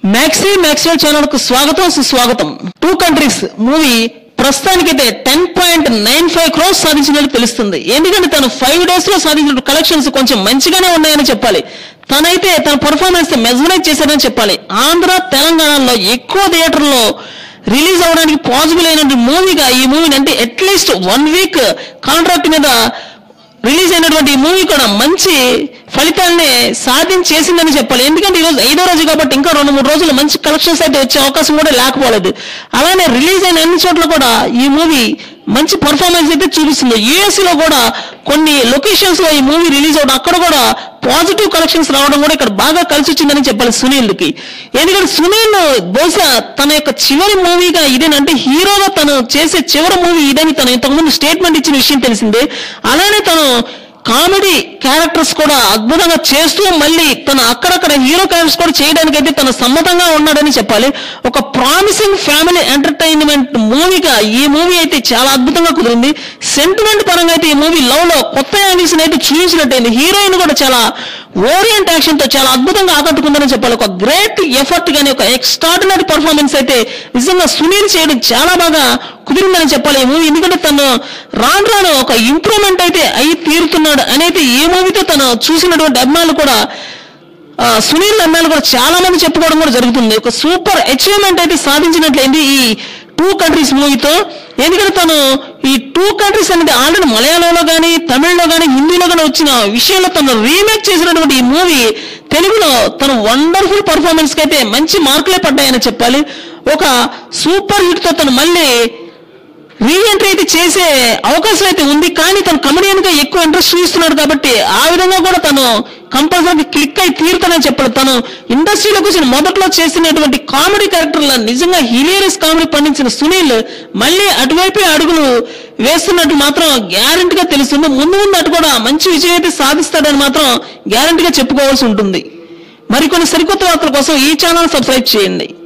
maxi మ్యాక్సివల్ channel కు స్వాగతం సుస్వాగతం టూ కంట్రీస్ మూవీ ప్రస్తుతానికైతే ten point nine five crores సాధించినట్టు తెలుస్తుంది ఎందుకంటే తను ఫైవ్ డేస్ లో సాధించిన కలెక్షన్స్ కొంచెం మంచిగానే ఉన్నాయని చెప్పాలి తనైతే తన పర్ఫార్మెన్స్ మెజరైజ్ చేశారని చెప్పాలి ఆంధ్ర తెలంగాణలో ఎక్కువ థియేటర్లో రిలీజ్ అవడానికి పాసిబుల్ అయినటువంటి మూవీగా ఈ మూవీని అంటే అట్లీస్ట్ వన్ వీక్ కాంట్రాక్ట్ మీద రిలీజ్ అయినటువంటి ఈ మూవీ కూడా మంచి ఫలితాన్ని సాధించేసిందని చెప్పాలి ఎందుకంటే ఈరోజు ఐదో రోజు కాబట్టి ఇంకా రెండు మూడు రోజులు మంచి కలెక్షన్స్ అయితే వచ్చే అవకాశం కూడా లేకపోలేదు అలానే రిలీజ్ అయిన అన్ని చోట్ల కూడా ఈ మూవీ మంచి పర్ఫార్మెన్స్ అయితే చూపిస్తుంది యుఎస్ లో కూడా కొన్ని లొకేషన్స్ లో ఈ మూవీ రిలీజ్ అవడం అక్కడ కూడా పాజిటివ్ కలెక్షన్స్ రావడం కూడా ఇక్కడ బాగా కలిసి వచ్చిందని చెప్పాలి సునీల్కి ఎందుకంటే సునీల్ బహుశా తన యొక్క చివరి మూవీగా ఇదేనంటే హీరోగా తను చేసే చివరి మూవీ ఇదని తను ఇంతకుముందు స్టేట్మెంట్ ఇచ్చిన విషయం తెలిసిందే అలానే తను కామెడీ క్యారెక్టర్స్ కూడా అద్భుతంగా చేస్తూ మళ్ళీ తన అక్కడక్కడ హీరో క్యారెక్టర్స్ కూడా చేయడానికైతే తన సమ్మతంగా ఉన్నాడని చెప్పాలి ఒక ప్రామిసింగ్ ఫ్యామిలీ ఎంటర్టైన్మెంట్ మూవీగా ఈ మూవీ అయితే చాలా అద్భుతంగా కుదిరింది సెంటిమెంట్ పరంగా అయితే ఈ మూవీ లవ్ లో కొత్త యాంగిల్స్ అయితే చూపించినట్టయింది హీరోయిన్ కూడా చాలా ఓరియంట్ యాక్షన్ తో చాలా అద్భుతంగా ఆకట్టుకుందని చెప్పాలి ఒక గ్రేట్ ఎఫర్ట్ గానీ ఒక ఎక్స్ట్రాడినరీ పర్ఫార్మెన్స్ అయితే నిజంగా సునీల్ చేయడం చాలా బాగా కుదిరిందని చెప్పాలి ఈ మూవీ ఎందుకంటే తను రాను రాను ఒక ఇంప్రూవ్మెంట్ అయితే అయి తీరుతున్నాడు అనేది ఈ మూవీతో తను చూసినటువంటి అభిమానులు కూడా ఆ, సునీల్ అమ్మాయిలు కూడా చాలా మంది చెప్పుకోవడం కూడా జరుగుతుంది ఒక సూపర్ అచీవ్మెంట్ అయితే సాధించినట్లయింది ఈ టూ కంట్రీస్ మూవీతో ఎందుకంటే తను ఈ టూ కంట్రీస్ అనేది ఆల్రెడీ మలయాళంలో కానీ తమిళ్లో కానీ హిందీలో కానీ వచ్చిన విషయంలో తను రీమేక్ చేసినటువంటి ఈ మూవీ తెలుగులో తన వండర్ఫుల్ పర్ఫార్మెన్స్ కి అయితే మంచి మార్కులే పడ్డాయని చెప్పాలి ఒక సూపర్ హిట్ తో తను మళ్ళీ రీఎంట్రీ అయితే చేసే అవకాశం అయితే ఉంది కానీ తను కమెడియన్ గా ఎక్కువ ఇంట్రెస్ట్ చూపిస్తున్నాడు కాబట్టి ఆ విధంగా కూడా తను కంపల్సరీ క్లిక్ అయి తీరుతానని చెప్పాడు తను ఇండస్ట్రీలోకి వచ్చిన మొదట్లో చేసినటువంటి కామెడీ క్యారెక్టర్ల నిజంగా హిలేరియస్ కామెడీ పండించిన సునీల్ మళ్ళీ అటువైపే అడుగులు వేస్తున్నట్టు మాత్రం గ్యారంటీగా తెలుస్తుంది ముందు ముందు అటు కూడా మంచి విజయం అయితే సాధిస్తాడని మాత్రం గ్యారంటీగా చెప్పుకోవాల్సి ఉంటుంది మరికొన్ని సరికొత్త వార్తల కోసం ఈ ఛానల్ సబ్స్క్రైబ్ చేయండి